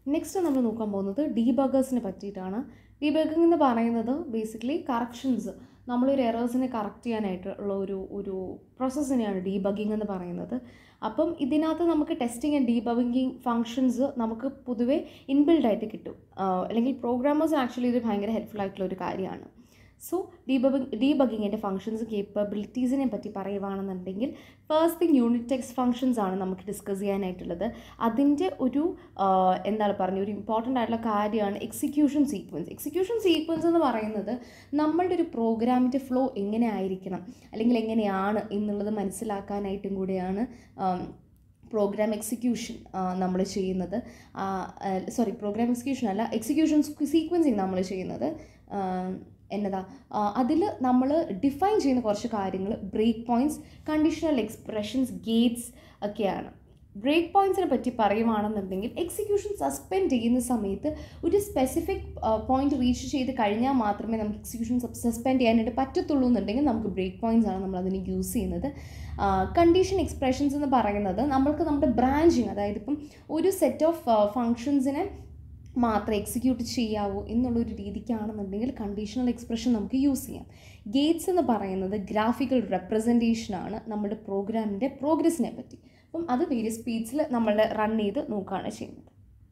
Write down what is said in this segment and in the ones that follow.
Next നമ്മൾ നോക്കാൻ പോകുന്നത് ഡീബഗേഴ്സിനെ പറ്റിയിട്ടാണ് ഡീബഗിംഗ് എന്ന് പറയുന്നത് ബേസിക്കലി കറക്ഷൻസ് നമ്മളൊരു എറേഴ്സിനെ കറക്റ്റ് ചെയ്യാനായിട്ടുള്ള ഒരു ഒരു പ്രോസസ്സിനെയാണ് ഡീബഗിംഗ് എന്ന് പറയുന്നത് അപ്പം ഇതിനകത്ത് നമുക്ക് ടെസ്റ്റിംഗ് ആൻഡ് ഡീബഗിങ് ഫങ്ഷൻസ് നമുക്ക് പൊതുവേ ഇൻബിൽഡ് ആയിട്ട് കിട്ടും ആഹ് അല്ലെങ്കിൽ പ്രോഗ്രാമേഴ്സ് ആക്ച്വലി ഇത് ഭയങ്കര ഹെൽപ്ഫുൾ ആയിട്ടുള്ള ഒരു കാര്യമാണ് സോ ഡീബഗിങ് ഡീബഗിങ്ങിൻ്റെ ഫങ്ഷൻസ് കേപ്പബിലിറ്റീസിനെ പറ്റി പറയുവാണെന്നുണ്ടെങ്കിൽ first thing unit text functions ആണ് നമുക്ക് ഡിസ്കസ് ചെയ്യാനായിട്ടുള്ളത് അതിൻ്റെ ഒരു ആഹ്, എന്താണ് പറഞ്ഞ ഒരു ഇമ്പോർട്ടൻ്റ് ആയിട്ടുള്ള കാര്യമാണ് എക്സിക്യൂഷൻ സീക്വൻസ് എക്സിക്യൂഷൻ സീക്വൻസ് എന്ന് പറയുന്നത് നമ്മളുടെ ഒരു പ്രോഗ്രാമിൻ്റെ ഫ്ലോ എങ്ങനെ ആയിരിക്കണം അല്ലെങ്കിൽ എങ്ങനെയാണ് എന്നുള്ളത് മനസ്സിലാക്കാനായിട്ടും കൂടിയാണ് ആം, പ്രോഗ്രാം എക്സിക്യൂഷൻ നമ്മൾ ചെയ്യുന്നത് സോറി പ്രോഗ്രാം എക്സിക്യൂഷൻ അല്ല എക്സിക്യൂഷൻ സീക്വൻസിങ് നമ്മൾ ചെയ്യുന്നത് ആ, എന്നതാ അതിൽ നമ്മൾ ഡിഫൈൻ ചെയ്യുന്ന കുറച്ച് കാര്യങ്ങൾ break points conditional expressions gates ഒക്കെയാണ് ബ്രേക്ക് പോയിൻറ്റ്സിനെ പറ്റി പറയുവാണെന്നുണ്ടെങ്കിൽ എക്സിക്യൂഷൻ സസ്പെൻഡ് ചെയ്യുന്ന സമയത്ത് ഒരു സ്പെസിഫിക് പോയിന്റ് റീച്ച് ചെയ്ത് കഴിഞ്ഞാൽ മാത്രമേ നമുക്ക് എക്സിക്യൂഷൻ സസ്പെൻഡ് ചെയ്യാനായിട്ട് പറ്റത്തുള്ളൂ എന്നുണ്ടെങ്കിൽ നമുക്ക് ബ്രേക്ക് പോയിൻറ്റ്സ് ആണ് നമ്മൾ അതിന് യൂസ് ചെയ്യുന്നത് കണ്ടീഷൻ എക്സ്പ്രഷൻസ് എന്ന് പറയുന്നത് നമ്മൾക്ക് നമ്മുടെ ബ്രാഞ്ചിങ് അതായത് ഇപ്പം ഒരു സെറ്റ് ഓഫ് ഫങ്ഷൻസിനെ മാത്രം എക്സിക്യൂട്ട് ചെയ്യാവൂ എന്നുള്ളൊരു രീതിക്കാണെന്നുണ്ടെങ്കിൽ കണ്ടീഷണൽ എക്സ്പ്രഷൻ നമുക്ക് യൂസ് ചെയ്യാം ഗേറ്റ്സ് എന്ന് പറയുന്നത് ഗ്രാഫിക്കൽ റെപ്രസെൻറ്റേഷനാണ് നമ്മുടെ പ്രോഗ്രാമിൻ്റെ പ്രോഗ്രസ്സിനെ പറ്റി അപ്പം അത് വേരിയസ് സ്പീഡ്സിൽ നമ്മൾ റൺ ചെയ്ത് നോക്കുകയാണ് ചെയ്യുന്നത്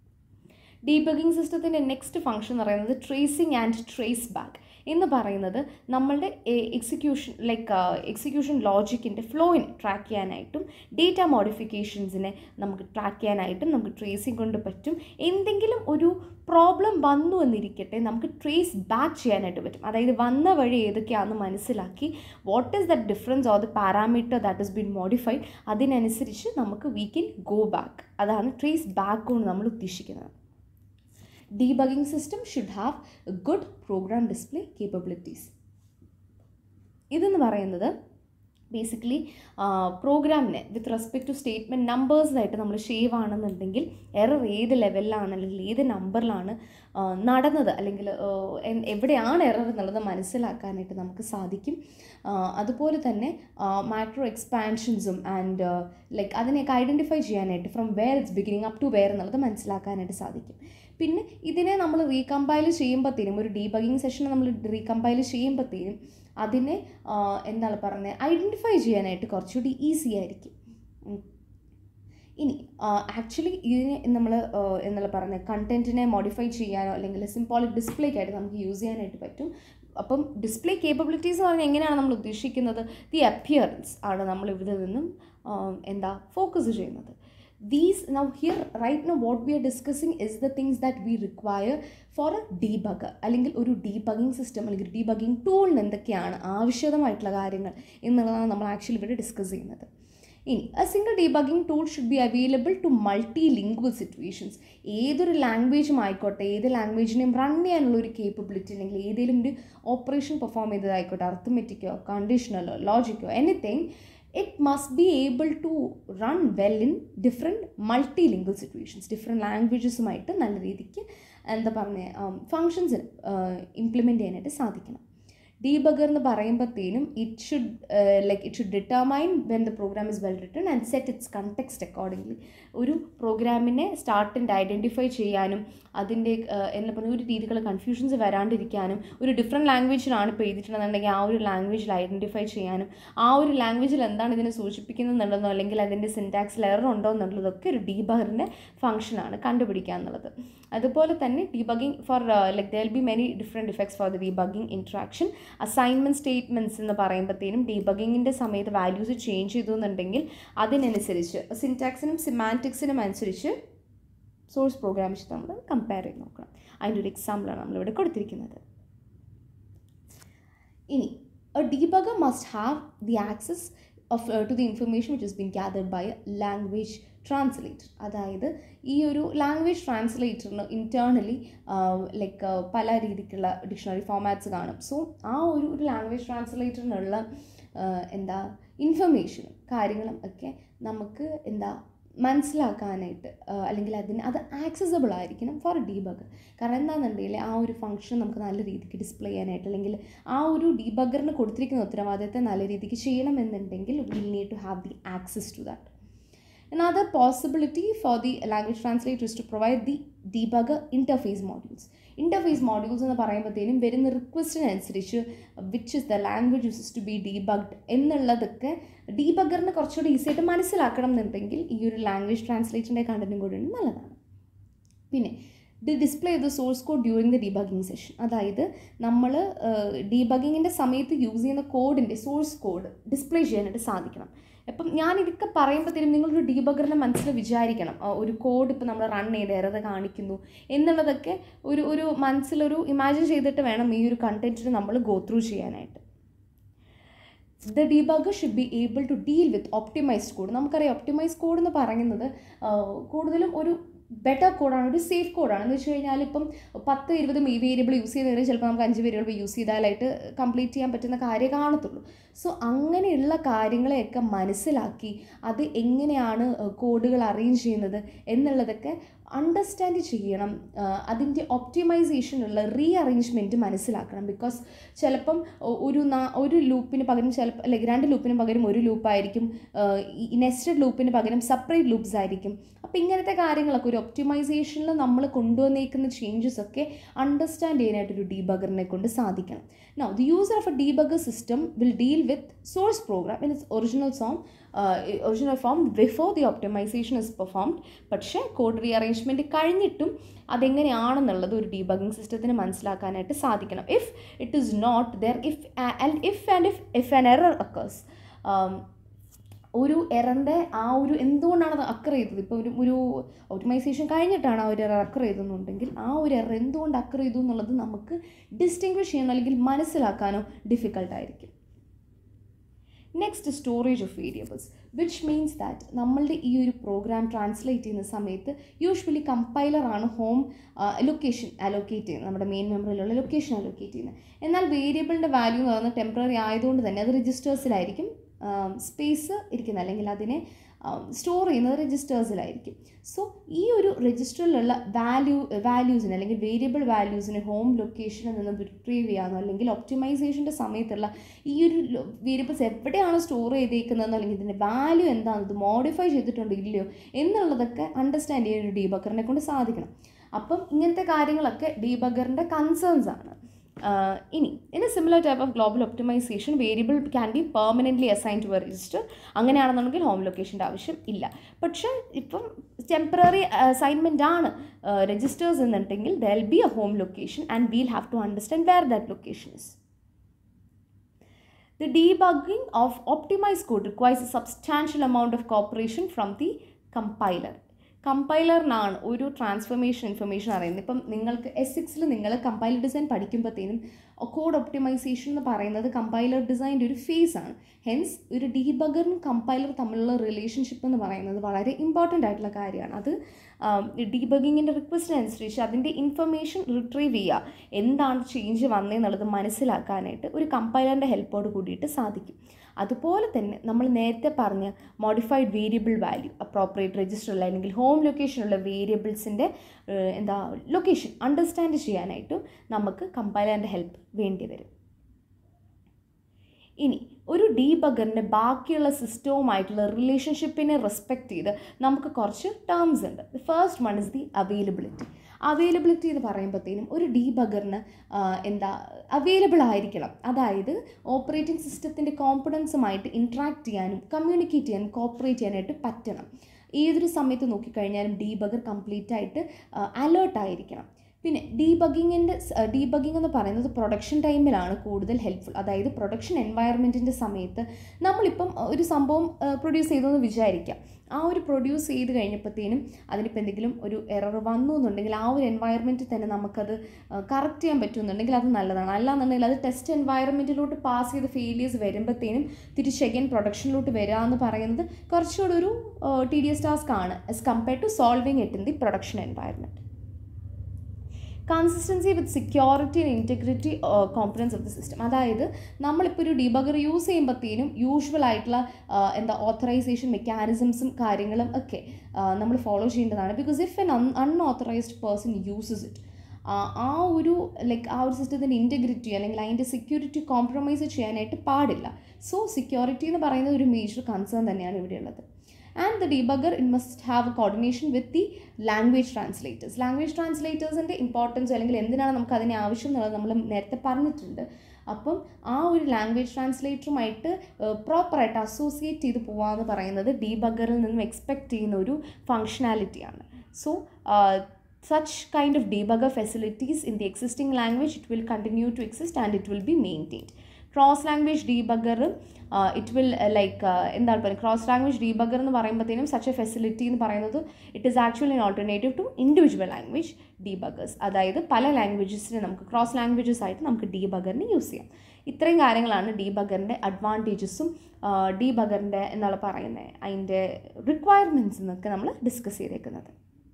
ഡീബഗിങ് സിസ്റ്റത്തിൻ്റെ നെക്സ്റ്റ് ഫംഗ്ഷൻ എന്ന് പറയുന്നത് ട്രേസിങ് ആൻഡ് ട്രേസ് ബാക്ക് എന്ന് പറയുന്നത് നമ്മളുടെ എക്സിക്യൂഷൻ ലൈക്ക് എക്സിക്യൂഷൻ ലോജിക്കിൻ്റെ ഫ്ലോയിനെ ട്രാക്ക് ചെയ്യാനായിട്ടും ഡേറ്റ മോഡിഫിക്കേഷൻസിനെ നമുക്ക് ട്രാക്ക് ചെയ്യാനായിട്ടും നമുക്ക് ട്രേസിങ് കൊണ്ട് പറ്റും എന്തെങ്കിലും ഒരു പ്രോബ്ലം വന്നു എന്നിരിക്കട്ടെ നമുക്ക് ട്രേസ് ബാക്ക് ചെയ്യാനായിട്ട് പറ്റും അതായത് വന്ന വഴി ഏതൊക്കെയാണെന്ന് മനസ്സിലാക്കി what is that difference or the parameter that is been modified അതിനനുസരിച്ച് നമുക്ക് വി കെൻ ഗോ ബാക്ക് അതാണ് ട്രേസ് ബാക്ക് കൊണ്ട് നമ്മൾ ഉദ്ദേശിക്കുന്നത് debugging system should have a good program display capabilities ഇതെന്ന് പറയുന്നത് ബേസിക്കലി പ്രോഗ്രാമിനെ വിത്ത് റെസ്പെക്ട് ടു സ്റ്റേറ്റ്മെൻറ്റ് നമ്പേഴ്സായിട്ട് നമ്മൾ ഷേവ് ആണെന്നുണ്ടെങ്കിൽ എറർ ഏത് ലെവലിലാണ് അല്ലെങ്കിൽ ഏത് നമ്പറിലാണ് നടന്നത് അല്ലെങ്കിൽ ആഹ്, എൻ- എവിടെയാണ് എറർ എന്നുള്ളത് മനസ്സിലാക്കാനായിട്ട് നമുക്ക് സാധിക്കും ആഹ്, അതുപോലെ തന്നെ മാക്രോ എക്സ്പാൻഷൻസും ആൻഡ് ലൈക്ക് അതിനെയൊക്കെ ഐഡൻറ്റിഫൈ ചെയ്യാനായിട്ട് from where its beginning up to where എന്നുള്ളത് മനസ്സിലാക്കാനായിട്ട് സാധിക്കും പിന്നെ ഇതിനെ നമ്മൾ റീകമ്പൈൽ ചെയ്യുമ്പോഴത്തേനും ഒരു ഡീബഗിങ് സെഷൻ നമ്മൾ റീകമ്പൈൽ ചെയ്യുമ്പോഴത്തേനും അതിനെ ആ, എന്താണ് പറയുന്നത് ഐഡൻറ്റിഫൈ ചെയ്യാനായിട്ട് കുറച്ചുകൂടി ഈസി ആയിരിക്കും ഉം. ഇനി ആക്ച്വലി ഇതിനെ നമ്മൾ എന്നുള്ള പറയുന്നത് കണ്ടൻറ്റിനെ മോഡിഫൈ ചെയ്യാനോ അല്ലെങ്കിൽ സിംബോളിക് ഡിസ്പ്ലേക്കായിട്ട് നമുക്ക് യൂസ് ചെയ്യാനായിട്ട് പറ്റും അപ്പം ഡിസ്പ്ലേ കേപ്പബിലിറ്റീസ് എന്ന് പറഞ്ഞാൽ എങ്ങനെയാണ് നമ്മൾ ഉദ്ദേശിക്കുന്നത് ദി അപ്പിയറൻസ് ആണ് നമ്മൾ ഇവിടെ നിന്നും ആ, എന്താ ഫോക്കസ് ചെയ്യുന്നത് these now here right now what we are discussing is the things that we require for a debugger അല്ലെങ്കിൽ ഒരു ഡീബഗിങ് സിസ്റ്റം അല്ലെങ്കിൽ ഡീബഗിങ് ടൂളിന് എന്തൊക്കെയാണ് ആവശ്യമായിട്ടുള്ള കാര്യങ്ങൾ എന്നുള്ളതാണ് നമ്മൾ ആക്ച്വലി ഇവിടെ ഡിസ്കസ് ചെയ്യുന്നത് ഇനി a single debugging tool should be available to multilingual situations ഏതൊരു ലാംഗ്വേജും ആയിക്കോട്ടെ ഏത് ലാംഗ്വേജിനെയും റൺ ചെയ്യാനുള്ള ഒരു കേപ്പബിലിറ്റി അല്ലെങ്കിൽ ഏതെങ്കിലും ഒരു ഓപ്പറേഷൻ പെർഫോം ചെയ്തതായിക്കോട്ടെ അർത്ഥമെറ്റിക്കോ കണ്ടീഷണലോ ലോജിക്കോ anything it must be able to run well in different multilingual situations different ലാംഗ്വേജസുമായിട്ട് നല്ല രീതിക്ക് എന്താ പറയുക ഫങ്ഷൻസിന് ഇംപ്ലിമെൻറ്റ് ചെയ്യാനായിട്ട് സാധിക്കണം ഡീബഗർ എന്ന് പറയുമ്പോഴത്തേനും it should like it should determine when the program is well written and set its context accordingly ഒരു പ്രോഗ്രാമിനെ സ്റ്റാർട്ടിൻ്റെ ഐഡൻറ്റിഫൈ ചെയ്യാനും അതിൻ്റെ എന്താ പറയുക ഒരു രീതികൾ കൺഫ്യൂഷൻസ് വരാണ്ടിരിക്കാനും ഒരു ഡിഫറെൻറ്റ് ലാംഗ്വേജിലാണ് ഇപ്പോൾ എഴുതിയിട്ടുണ്ടെന്നുണ്ടെങ്കിൽ ആ ഒരു ലാംഗ്വേജിൽ ഐഡൻറ്റിഫൈ ചെയ്യാനും ആ ഒരു ലാംഗ്വേജിൽ എന്താണ് ഇതിനെ സൂചിപ്പിക്കുന്നത് എന്നുള്ളതോ അല്ലെങ്കിൽ അതിൻ്റെ സിൻറ്റാക്സിൽ എറർ ഉണ്ടോ എന്നുള്ളതൊക്കെ ഒരു ഡീബഗറിൻ്റെ ഫംഗ്ഷനാണ് കണ്ടുപിടിക്കുക എന്നുള്ളത് അതുപോലെ തന്നെ debugging for like there be many different effects for the debugging interaction assignment statements എന്ന് പറയുമ്പോഴത്തേനും ഡീബഗിങ്ങിൻ്റെ സമയത്ത് വാല്യൂസ് ചേഞ്ച് ചെയ്തു എന്നുണ്ടെങ്കിൽ അതിനനുസരിച്ച് സിൻറ്റാക്സിനും സിമാൻറ്റിക്സിനും അനുസരിച്ച് സോഴ്സ് പ്രോഗ്രാം വെച്ച് നമ്മൾ കമ്പയർ ചെയ്ത് നോക്കണം അതിൻ്റെ ഒരു എക്സാമ്പിളാണ് നമ്മളിവിടെ കൊടുത്തിരിക്കുന്നത് ഇനി a debugger must have the access of to the information which is been gathered by language translator അതായത് ഈ ഒരു ലാംഗ്വേജ് ട്രാൻസ്ലേറ്ററിന് ഇൻറ്റേർണലി ലൈക്ക് പല രീതിക്കുള്ള ഡിക്ഷണറി ഫോമാറ്റ്സ് കാണും സോ ആ ഒരു ഒരു ലാംഗ്വേജ് ട്രാൻസ്ലേറ്ററിനുള്ള എന്താ ഇൻഫർമേഷനും കാര്യങ്ങളും ഒക്കെ നമുക്ക് എന്താ മനസ്സിലാക്കാനായിട്ട് ആ, അല്ലെങ്കിൽ അതിന് അത് ആക്സസബിൾ ആയിരിക്കണം ഫോർ ഡീബഗർ കാരണം എന്താണെന്നുണ്ടെങ്കിൽ ആ ഒരു ഫംഗ്ഷൻ നമുക്ക് നല്ല രീതിക്ക് ഡിസ്പ്ലേ ചെയ്യാനായിട്ട് അല്ലെങ്കിൽ ആ ഒരു ഡീബഗറിന് കൊടുത്തിരിക്കുന്ന ഉത്തരവാദിത്തത്തെ നല്ല രീതിക്ക് ചെയ്യണമെന്നുണ്ടെങ്കിൽ will need to have the access to that Another possibility for the language translator is to provide the debugger interface modules. Interface modules എന്ന് പറയുമ്പോഴത്തേനും വരുന്ന റിക്വസ്റ്റിനനുസരിച്ച് which is the language uses to be debugged എന്നുള്ളതൊക്കെ ഡീബഗറിന് കുറച്ചുകൂടി easy ആയിട്ട് മനസ്സിലാക്കണം എന്നുണ്ടെങ്കിൽ ഈ ഒരു ലാംഗ്വേജ് ട്രാൻസ്ലേഷൻ്റെ കണ്ടൻറ്റും കൂടി നല്ലതാണ് പിന്നെ the display the source code during the debugging session അതായത് നമ്മൾ ഡീബഗിങ്ങിൻ്റെ സമയത്ത് യൂസ് ചെയ്യുന്ന കോഡിൻ്റെ സോഴ്സ് കോഡ് ഡിസ്പ്ലേ ചെയ്യാനായിട്ട് സാധിക്കണം അപ്പം ഞാൻ ഇതൊക്കെ പറയുമ്പോഴത്തേനും നിങ്ങളൊരു ഡീബഗറിനെ മനസ്സിൽ വിചാരിക്കണം ആ, ഒരു കോഡ് ഇപ്പോൾ നമ്മൾ റൺ ചെയ്ത് എറത് കാണിക്കുന്നു എന്നുള്ളതൊക്കെ ഒരു ഒരു മനസ്സിലൊരു ഇമാജിൻ ചെയ്തിട്ട് വേണം ഈ ഒരു കണ്ടൻറ്റിന് നമ്മൾ ഗോ ത്രൂ ചെയ്യാനായിട്ട് the debugger should be able to deal with optimized code നമുക്കറിയാം ഒപ്റ്റിമൈസ് കോഡ് എന്ന് പറയുന്നത് ആ, കൂടുതലും ഒരു ബെറ്റർ കോഡാണ് ഒരു സേഫ് കോഡാണ് എന്ന് വെച്ച് കഴിഞ്ഞാൽ ഇപ്പം പത്ത് ഇരുപത് മീ വേരിയബിൾ യൂസ് ചെയ്ത് കഴിഞ്ഞാൽ ചിലപ്പോൾ നമുക്ക് അഞ്ച് വേരിയബിൾ യൂസ് ചെയ്താലായിട്ട് കംപ്ലീറ്റ് ചെയ്യാൻ പറ്റുന്ന കാര്യം കാണത്തുള്ളൂ സോ അങ്ങനെയുള്ള കാര്യങ്ങളെയൊക്കെ മനസ്സിലാക്കി അത് എങ്ങനെയാണ് കോഡുകൾ അറേഞ്ച് ചെയ്യുന്നത് എന്നുള്ളതൊക്കെ അണ്ടർസ്റ്റാൻഡ് ചെയ്യണം അതിൻ്റെ ഒപ്റ്റിമൈസേഷനുള്ള റീ അറേഞ്ച്മെൻറ്റ് മനസ്സിലാക്കണം ബിക്കോസ് ചിലപ്പം ഒ- ഒരു നാ- ഒരു ലൂപ്പിന് പകരം ചിലപ്പോൾ അല്ലെങ്കിൽ രണ്ട് ലൂപ്പിന് പകരം ഒരു ലൂപ്പായിരിക്കും ഈ നെസ്റ്റഡ് ലൂപ്പിന് പകരം സെപ്പറേറ്റ് ലൂപ്സ് ആയിരിക്കും അപ്പോൾ ഇങ്ങനത്തെ കാര്യങ്ങളൊക്കെ ഒരു ഒപ്റ്റിമൈസേഷനിൽ നമ്മൾ കൊണ്ടുവന്നേക്കുന്ന ചേഞ്ചസ് ഒക്കെ അണ്ടർസ്റ്റാൻഡ് ചെയ്യാനായിട്ട് ഒരു ഡീബഗറിനെ കൊണ്ട് സാധിക്കണം now the user of a debugger system will deal with source program in its original some original form before the optimization is performed പക്ഷേ കോഡ് റീ അറേഞ്ച്മെൻറ്റ് കഴിഞ്ഞിട്ടും അതെങ്ങനെയാണെന്നുള്ളത് ഒരു ഡീബഗിങ് സിസ്റ്റത്തിന് മനസ്സിലാക്കാനായിട്ട് സാധിക്കണം if it is not there if and if and if if an error occurs ഒരു എററിൻ്റെ ആ ഒരു എന്തുകൊണ്ടാണ് അത് അക്കർ ചെയ്തത് ഇപ്പോൾ ഒരു ഒരു ഓട്ടോമൈസേഷൻ കഴിഞ്ഞിട്ടാണ് ആ ഒരു എറർ അക്കർ ചെയ്തെന്നുണ്ടെങ്കിൽ ആ ഒരു എറർ എന്തുകൊണ്ട് അക്കർ ചെയ്തു എന്നുള്ളത് നമുക്ക് ഡിസ്റ്റിങ്വിഷ് ചെയ്യാനോ അല്ലെങ്കിൽ മനസ്സിലാക്കാനോ ഡിഫിക്കൽട്ടായിരിക്കും next storage of variables which means that നമ്മളുടെ ഈ ഒരു പ്രോഗ്രാം ട്രാൻസ്ലേറ്റ് ചെയ്യുന്ന സമയത്ത് യൂഷ്വലി കമ്പൈലറാണ് ഹോം ലൊക്കേഷൻ അലോക്കേറ്റ് ചെയ്യുന്നത് നമ്മുടെ മെയിൻ മെമ്മറിയിലുള്ള ലൊക്കേഷൻ അലോക്കേറ്റ് ചെയ്യുന്നത് എന്നാൽ വേരിയബിളിൻ്റെ വാല്യൂ എന്ന് പറയുന്നത് ടെമ്പററി ആയതുകൊണ്ട് തന്നെ അത് രജിസ്റ്റേഴ്സിലായിരിക്കും സ്പേസ് ഇരിക്കുന്നത് അല്ലെങ്കിൽ അതിനെ സ്റ്റോർ ചെയ്യുന്നത് രജിസ്റ്റേഴ്സിലായിരിക്കും സോ ഈ ഒരു രജിസ്റ്ററിലുള്ള വാല്യൂ വാല്യൂസിന് അല്ലെങ്കിൽ വേരിയബിൾ വാല്യൂസിന് ഹോം ലൊക്കേഷനിൽ നിന്ന് റിട്രീവ് ചെയ്യാനോ അല്ലെങ്കിൽ ഒപ്റ്റിമൈസേഷൻ്റെ സമയത്തുള്ള ഈ ഒരു വേരിയബിൾസ് എവിടെയാണ് സ്റ്റോർ ചെയ്തേക്കുന്നതെന്നോ അല്ലെങ്കിൽ ഇതിൻ്റെ വാല്യൂ എന്താണെന്ന് ഇത് മോഡിഫൈ ചെയ്തിട്ടുണ്ടോ ഇല്ലയോ എന്നുള്ളതൊക്കെ അണ്ടർസ്റ്റാൻഡ് ചെയ്യാൻ ഒരു ഡീബക്കറിനെ കൊണ്ട് സാധിക്കണം അപ്പം ഇങ്ങനത്തെ കാര്യങ്ങളൊക്കെ ഡീബഗറിൻ്റെ കൺസേൺസ് ആണ് ആഹ് ഇനി in a similar type of global optimization variable can be permanently assign to a register അങ്ങനെയാണെന്നുണ്ടെങ്കിൽ ഹോം ലൊക്കേഷൻ്റെ ആവശ്യം ഇല്ല പക്ഷേ ഇപ്പം ടെമ്പററി അസൈൻമെൻ്റ് ആണ് രജിസ്റ്റേഴ്സ് എന്നുണ്ടെങ്കിൽ there be a home location and we'll have to understand where that location is The debugging of optimized code requires a substantial amount of cooperation from the compiler. കമ്പൈലറിനാണ് ഒരു transformation information അറിയുന്നത് ഇപ്പം നിങ്ങൾക്ക് S സിക്സിൽ നിങ്ങൾ compiler design പഠിക്കുമ്പോഴത്തേനും code optimization എന്ന് പറയുന്നത് കമ്പൈലർ ഡിസൈൻ്റെ ഒരു ഫേസ് ആണ് ഹെൻസ് ഒരു ഡീബഗറും കമ്പൈലർ തമ്മിലുള്ള റിലേഷൻഷിപ്പ് എന്ന് പറയുന്നത് വളരെ ഇമ്പോർട്ടൻ്റ് ആയിട്ടുള്ള കാര്യമാണ് അത് ഡീബഗിങ്ങിൻ്റെ റിക്വസ്റ്റിനനുസരിച്ച് അതിൻ്റെ ഇൻഫർമേഷൻ റിട്രീവ് ചെയ്യുക എന്താണ് ചേഞ്ച് വന്നതെന്നുള്ളത് മനസ്സിലാക്കാനായിട്ട് ഒരു കമ്പൈലറിൻ്റെ ഹെൽപ്പോട് കൂടിയിട്ട് സാധിക്കും അതുപോലെ തന്നെ നമ്മൾ നേരത്തെ പറഞ്ഞ മോഡിഫൈഡ് വേരിയബിൾ വാല്യൂ അപ്രോപ്രിയേറ്റ് രജിസ്റ്ററിൽ അല്ലെങ്കിൽ ഹോം ലൊക്കേഷനുള്ള വേരിയബിൾസിൻ്റെ എന്താ ലൊക്കേഷൻ അണ്ടർസ്റ്റാൻഡ് ചെയ്യാനായിട്ടും നമുക്ക് കമ്പൈലറിൻ്റെ ഹെൽപ്പ് വേണ്ടി വരും ഇനി ഒരു ഡീബഗറിൻ്റെ ബാക്കിയുള്ള സിസ്റ്റവുമായിട്ടുള്ള റിലേഷൻഷിപ്പിനെ റെസ്പെക്റ്റ് ചെയ്ത് നമുക്ക് കുറച്ച് ടേംസ് ഉണ്ട് first one is the availability availability എന്ന് പറയുമ്പോഴത്തേനും ഒരു ഡീബഗറിന് എന്താ അവൈലബിൾ ആയിരിക്കണം അതായത് ഓപ്പറേറ്റിംഗ് സിസ്റ്റത്തിൻ്റെ കോമ്പണൻസുമായിട്ട് ഇൻട്രാക്ട് ചെയ്യാനും കമ്മ്യൂണിക്കേറ്റ് ചെയ്യാനും കോപ്പറേറ്റ് ചെയ്യാനായിട്ട് പറ്റണം ഏതൊരു സമയത്ത് നോക്കിക്കഴിഞ്ഞാലും ഡീബഗർ കംപ്ലീറ്റ് ആയിട്ട് അലേർട്ട് ആയിരിക്കണം പിന്നെ ഡീബഗിങ്ങിൻ്റെ ഡീബഗിങ് എന്ന് പറയുന്നത് പ്രൊഡക്ഷൻ ടൈമിലാണ് കൂടുതൽ ഹെൽപ്ഫുൾ അതായത് പ്രൊഡക്ഷൻ എൻവയറമെൻറ്റിൻ്റെ സമയത്ത് നമ്മളിപ്പം ഒരു സംഭവം പ്രൊഡ്യൂസ് ചെയ്തെന്ന് വിചാരിക്കാം ആ ഒരു പ്രൊഡ്യൂസ് ചെയ്ത് കഴിഞ്ഞപ്പോഴത്തേനും അതിനിപ്പോൾ എന്തെങ്കിലും ഒരു എറർ വന്നു എന്നുണ്ടെങ്കിൽ ആ ഒരു എൻവയറമെൻറ്റിൽ തന്നെ നമുക്കത് കറക്റ്റ് ചെയ്യാൻ പറ്റുമെന്നുണ്ടെങ്കിൽ അത് നല്ലതാണ് അല്ലാന്നുണ്ടെങ്കിൽ അത് ടെസ്റ്റ് എൻവയറമെൻറ്റിലോട്ട് പാസ് ചെയ്ത് ഫെയിലിയേഴ്സ് വരുമ്പോഴത്തേനും തിരിച്ച് അഗൈൻ പ്രൊഡക്ഷനിലോട്ട് വരിക എന്ന് പറയുന്നത് കുറച്ചുകൂടി ഒരു ടി ഡി എസ് ടാസ്ക് ആണ് as compared to solving it in the production environment consistency with security and integrity components of the system അതായത് നമ്മളിപ്പോൾ ഒരു ഡീബഗർ യൂസ് ചെയ്യുമ്പോഴത്തേനും യൂഷ്വൽ ആയിട്ടുള്ള എന്താ ഓത്തറൈസേഷൻ മെക്കാനിസംസും കാര്യങ്ങളും ഒക്കെ നമ്മൾ ഫോളോ ചെയ്യേണ്ടതാണ് because if an un unauthorized person uses it ആ ഒരു ലൈക്ക് ആ ഒരു സിസ്റ്റത്തിൻ്റെ ഇൻറ്റഗ്രിറ്റി അല്ലെങ്കിൽ അതിൻ്റെ സെക്യൂരിറ്റി കോംപ്രമൈസ് ചെയ്യാനായിട്ട് പാടില്ല സോ സെക്യൂരിറ്റി എന്ന് പറയുന്നത് ഒരു മേജർ കൺസേൺ തന്നെയാണ് ഇവിടെയുള്ളത് and the debugger it must have a coordination with the language translators language ട്രാൻസ്ലേറ്റേഴ്സിൻ്റെ ഇമ്പോർട്ടൻസ് അല്ലെങ്കിൽ എന്തിനാണ് നമുക്ക് അതിന് ആവശ്യം എന്നുള്ളത് നമ്മൾ നേരത്തെ പറഞ്ഞിട്ടുണ്ട് അപ്പം ആ ഒരു ലാംഗ്വേജ് ട്രാൻസ്ലേറ്ററുമായിട്ട് പ്രോപ്പറായിട്ട് അസോസിയേറ്റ് ചെയ്ത് പോകാമെന്ന് പറയുന്നത് ഡീബഗറിൽ നിന്നും എക്സ്പെക്റ്റ് ചെയ്യുന്ന ഒരു ഫങ്ഷനാലിറ്റിയാണ് so such kind of debugger facilities in the existing language it will continue to exist and it will be maintained cross language debugger it will like എന്താണ് പറയുക ക്രോസ് ലാംഗ്വേജ് ഡീബഗർ എന്ന് പറയുമ്പോഴത്തേനും സച്ച് എ ഫെസിലിറ്റി എന്ന് പറയുന്നത് it is actually an alternative to individual language debuggers അതായത് പല ലാംഗ്വേജസിനെ നമുക്ക് cross languages ആയിട്ട് നമുക്ക് ഡീബഗറിന് യൂസ് ചെയ്യാം ഇത്രയും കാര്യങ്ങളാണ് ഡീബഗറിൻ്റെ അഡ്വാൻറ്റേജസും ഡീബഗറിൻ്റെ എന്താണ് പറയുന്നത് അതിൻ്റെ റിക്വയർമെൻറ്റ്സ് എന്നൊക്കെ നമ്മൾ ഡിസ്കസ് ചെയ്തേക്കുന്നത്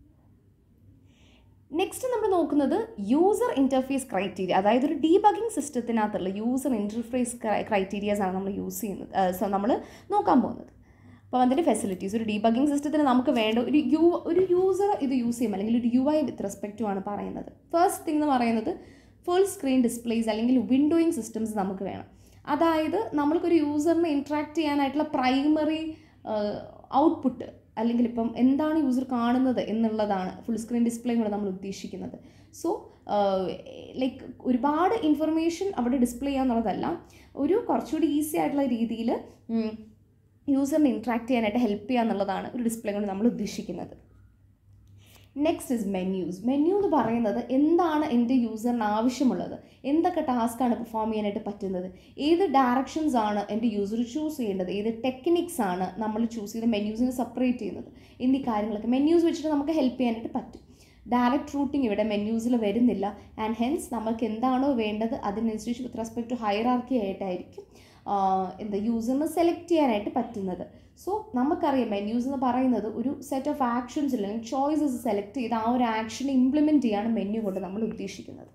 നെക്സ്റ്റ് നമ്മൾ നോക്കുന്നത് യൂസർ ഇൻ്റർഫേസ് ക്രൈറ്റീരിയ അതായത് ഒരു ഡീബഗിങ് സിസ്റ്റത്തിനകത്തുള്ള യൂസർ ഇൻ്റർഫേസ് ക്രൈറ്റീരിയാസ് ആണ് നമ്മൾ യൂസ് ചെയ്യുന്നത് സോ നമ്മൾ നോക്കാൻ പോകുന്നത് അപ്പോൾ അതിൻ്റെ ഫെസിലിറ്റീസ് ഒരു ഡീബഗിങ് സിസ്റ്റത്തിന് നമുക്ക് വേണ്ട ഒരു യു ഒരു യൂസർ ഇത് യൂസ് ചെയ്യും അല്ലെങ്കിൽ ഒരു യു ഐ വിത്ത് റെസ്പെക്റ്റു ആണ് പറയുന്നത് ഫസ്റ്റ് തിങ് എന്ന് പറയുന്നത് ഫുൾ സ്ക്രീൻ ഡിസ്പ്ലേസ് അല്ലെങ്കിൽ വിൻഡോയിങ് സിസ്റ്റംസ് നമുക്ക് വേണം അതായത് നമ്മൾക്കൊരു യൂസറിനെ ഇൻട്രാക്ട് ചെയ്യാനായിട്ടുള്ള പ്രൈമറി ഔട്ട്പുട്ട് അല്ലെങ്കിൽ ഇപ്പം എന്താണ് യൂസർ കാണുന്നത് എന്നുള്ളതാണ് ഫുൾ സ്ക്രീൻ ഡിസ്പ്ലേ കൊണ്ട് നമ്മൾ ഉദ്ദേശിക്കുന്നത് സോ ലൈക്ക് ഒരുപാട് ഇൻഫർമേഷൻ അവിടെ ഡിസ്പ്ലേ ചെയ്യുക എന്നുള്ളതല്ല ഒരു കുറച്ചുകൂടി ഈസി ആയിട്ടുള്ള രീതിയിൽ യൂസറിനെ ഇൻട്രാക്ട് ചെയ്യാനായിട്ട് ഹെൽപ്പ് ചെയ്യുക എന്നുള്ളതാണ് ഒരു ഡിസ്പ്ലേ കൊണ്ട് നമ്മൾ ഉദ്ദേശിക്കുന്നത് നെക്സ്റ്റ് ഇസ് മെന്യൂസ് മെന്യൂ എന്ന് പറയുന്നത് എന്താണ് എൻ്റെ യൂസറിന് ആവശ്യമുള്ളത് എന്തൊക്കെ ടാസ്ക്കാണ് പെർഫോം ചെയ്യാനായിട്ട് പറ്റുന്നത് ഏത് ഡയറക്ഷൻസ് ആണ് എൻ്റെ യൂസർ ചൂസ് ചെയ്യേണ്ടത് ഏത് ടെക്നിക്സ് ആണ് നമ്മൾ ചൂസ് ചെയ്ത് മെന്യൂസിനെ സെപ്പറേറ്റ് ചെയ്യുന്നത് എന്നീ കാര്യങ്ങളൊക്കെ മെന്യൂസ് വെച്ചിട്ട് നമുക്ക് ഹെൽപ്പ് ചെയ്യാനായിട്ട് പറ്റും ഡയറക്റ്റ് റൂട്ടിംഗ് ഇവിടെ മെന്യൂസിൽ വരുന്നില്ല ആൻഡ് ഹെൻസ് നമുക്ക് എന്താണോ വേണ്ടത് അതിനനുസരിച്ച് വിത്ത് റെസ്പെക്ട് ടു ഹൈറാർക്കി ആയിട്ടായിരിക്കും എന്താ യൂസറിന് സെലക്ട് ചെയ്യാനായിട്ട് പറ്റുന്നത് സോ നമുക്കറിയാം മെന്യൂസ് എന്ന് പറയുന്നത് ഒരു സെറ്റ് ഓഫ് ആക്ഷൻസ് അല്ലെങ്കിൽ ചോയ്സസ് സെലക്ട് ചെയ്ത് ആ ഒരു ആക്ഷനെ ഇംപ്ലിമെൻറ്റ് ചെയ്യാണ് മെന്യൂ കൊണ്ട് നമ്മൾ ഉദ്ദേശിക്കുന്നത്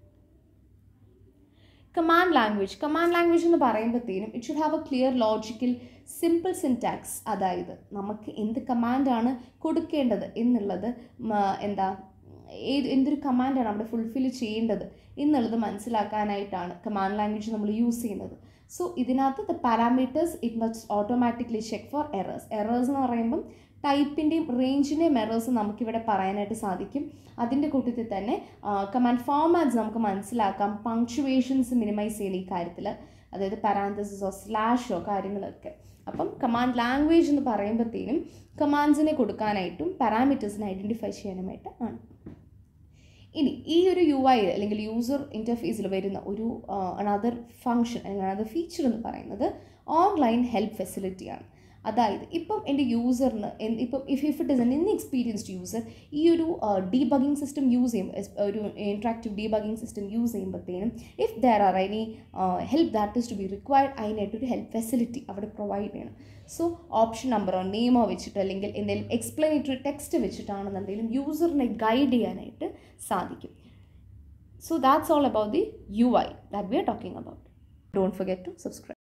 കമാൻഡ് ലാംഗ്വേജ് കമാൻഡ് ലാംഗ്വേജ് എന്ന് പറയുമ്പോഴത്തേനും it should have a clear logical simple syntax അതായത് നമുക്ക് എന്ത് കമാൻഡാണ് കൊടുക്കേണ്ടത് എന്നുള്ളത് എന്താ ഏത് എന്തൊരു കമാൻഡാണ് അവിടെ ഫുൾഫിൽ ചെയ്യേണ്ടത് എന്നുള്ളത് മനസ്സിലാക്കാനായിട്ടാണ് കമാൻഡ് ലാംഗ്വേജ് നമ്മൾ യൂസ് ചെയ്യുന്നത് സോ ഇതിനകത്ത് the parameters it must automatically check for errors errors എന്ന് പറയുമ്പം ടൈപ്പിൻ്റെയും റേഞ്ചിൻ്റെയും എറേഴ്സ് നമുക്കിവിടെ പറയാനായിട്ട് സാധിക്കും അതിൻ്റെ കൂട്ടത്തിൽ തന്നെ കമാൻഡ് ഫോമാറ്റ്സ് നമുക്ക് മനസ്സിലാക്കാം പങ്ക്ച്വേഷൻസ് മിനിമൈസ് ചെയ്യുന്ന ഈ കാര്യത്തിൽ അതായത് പാരാന്തസിസോ സ്ലാഷോ കാര്യങ്ങളൊക്കെ അപ്പം കമാൻഡ് ലാംഗ്വേജ് എന്ന് പറയുമ്പോഴത്തേനും കമാൻഡ്സിനെ കൊടുക്കാനായിട്ടും പാരാമീറ്റേഴ്സിനെ ഐഡൻറ്റിഫൈ ചെയ്യാനുമായിട്ട് ആണ് ഇനി ഈ ഒരു യു ഐ അല്ലെങ്കിൽ യൂസർ ഇൻ്റർഫേസിൽ വരുന്ന ഒരു അനദർ ഫങ്ഷൻ അല്ലെങ്കിൽ അനദർ ഫീച്ചർ എന്ന് പറയുന്നത് ഓൺലൈൻ ഹെൽപ്പ് ഫെസിലിറ്റിയാണ് അതായത് ഇപ്പം എൻ്റെ യൂസറിന് ഇപ്പം if if it is an inexperienced user ഈ ഒരു ഡീബഗിങ് സിസ്റ്റം യൂസ് ചെയ്യും ഒരു ഇൻട്രാക്റ്റീവ് ഡീബഗിങ് സിസ്റ്റം യൂസ് ചെയ്യുമ്പോഴത്തേനും if there are any help that is to be required അതിനായിട്ടൊരു ഹെൽപ്പ് ഫെസിലിറ്റി അവിടെ പ്രൊവൈഡ് ചെയ്യണം സോ ഓപ്ഷൻ നമ്പറോ നെയിമോ വെച്ചിട്ടോ അല്ലെങ്കിൽ എന്തെങ്കിലും എക്സ്പ്ലനേറ്ററി ടെക്സ്റ്റ് വെച്ചിട്ടാണെന്നുണ്ടെങ്കിലും യൂസറിനെ ഗൈഡ് ചെയ്യാനായിട്ട് സാധിക്കും so that's all about the U I that we are talking about don't forget to subscribe